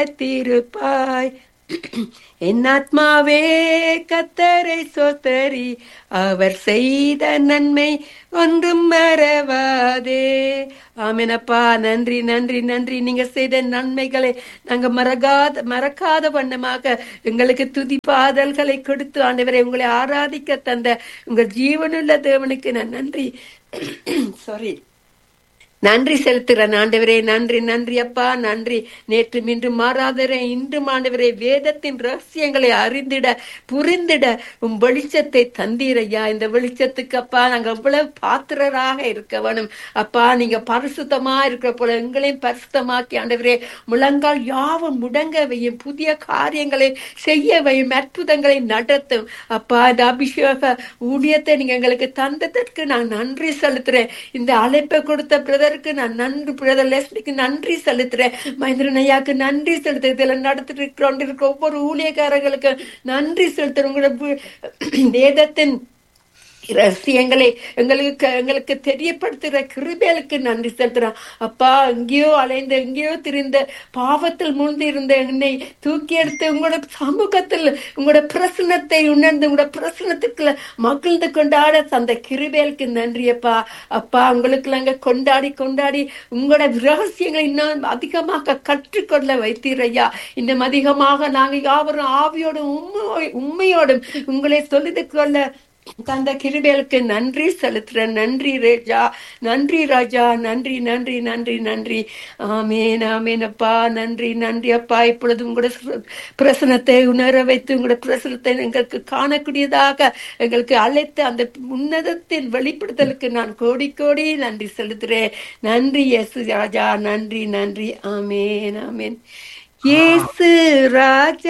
திருப்பாய் என் ஆத்மாவே கத்தரை சோத்தரி அவர் செய்த நன்மை ஒன்றும் மறவாதே ஆமெனப்பா நன்றி நன்றி நன்றி நீங்க செய்த நன்மைகளை நாங்க மறக்காத மறக்காத வண்ணமாக எங்களுக்கு துதி பாதல்களை கொடுத்து ஆண்டவரை உங்களை ஆராதிக்க தந்த உங்கள் ஜீவனுள்ள தேவனுக்கு நான் நன்றி சாரி நன்றி செலுத்துகிறேன் ஆண்டவரே நன்றி நன்றி அப்பா நன்றி நேற்று இன்று மாறாதரே இன்று ஆண்டவரே வேதத்தின் ரகசியங்களை அறிந்திட புரிந்திட உம் வெளிச்சத்தை தந்தீரையா இந்த வெளிச்சத்துக்கு அப்பா நாங்க எவ்வளவு பாத்திரராக இருக்க வேணும் அப்பா நீங்க பரிசுத்தமா இருக்கிற போல எங்களையும் பரிசுத்தமாக்கி ஆண்டவரே முழங்கால் யாவும் முடங்க வையும் புதிய காரியங்களை செய்ய வையும் அற்புதங்களை நடத்தும் அப்பா இந்த அபிஷேக ஊழியத்தை நீங்க எங்களுக்கு தந்ததற்கு நான் நன்றி செலுத்துறேன் இந்த அழைப்பை கொடுத்த பிரதருக்கு நான் நன்றி பிரதர் லெஸ்லிக்கு நன்றி செலுத்துறேன் மகேந்திரன் ஐயாக்கு நன்றி செலுத்துறேன் இதில் நடத்திட்டு இருக்கிற ஒவ்வொரு ஊழியக்காரர்களுக்கு நன்றி செலுத்துறேன் உங்களோட வு- வேதத்தின் ரகசியங்களை எங்களுக்கு எங்களுக்கு தெரியப்படுத்துகிற கிருபேலுக்கு நன்றி செலுத்துறோம் அப்பா எங்கேயோ அலைந்த எங்கேயோ திரிந்த பாவத்தில் மூழ்ந்து இருந்த என்னை தூக்கி எடுத்து உங்களோட சமூகத்தில் உங்களோட பிரசனத்தை உணர்ந்து உங்களோட பிரசனத்துக்குள்ள மகிழ்ந்து கொண்டாட அந்த கிருபேலுக்கு நன்றி அப்பா அப்பா உங்களுக்கு நாங்க கொண்டாடி கொண்டாடி உங்களோட ரகசியங்களை இன்னும் அதிகமாக கற்றுக்கொள்ள வைத்தீரையா இன்னும் அதிகமாக நாங்க யாவரும் ஆவியோடும் உண்மை உண்மையோடும் உங்களை சொல்லிது கொள்ள தந்த கிருபேலுக்கு நன்றி செலுத்துறேன் நன்றி ரேஜா நன்றி ராஜா நன்றி நன்றி நன்றி நன்றி ஆமேன் ஆமேன் அப்பா நன்றி நன்றி அப்பா இப்பொழுது உங்களோட சு- பிரசனத்தை உணர வைத்து உங்களோட பிரசனத்தை எங்களுக்கு காணக்கூடியதாக எங்களுக்கு அழைத்து அந்த உன்னதத்தின் வெளிப்படுத்தலுக்கு நான் கோடி கோடி நன்றி செலுத்துறேன் நன்றி இயேசு ராஜா நன்றி நன்றி ஆமேன் ஆமேன் இயேசு ராஜா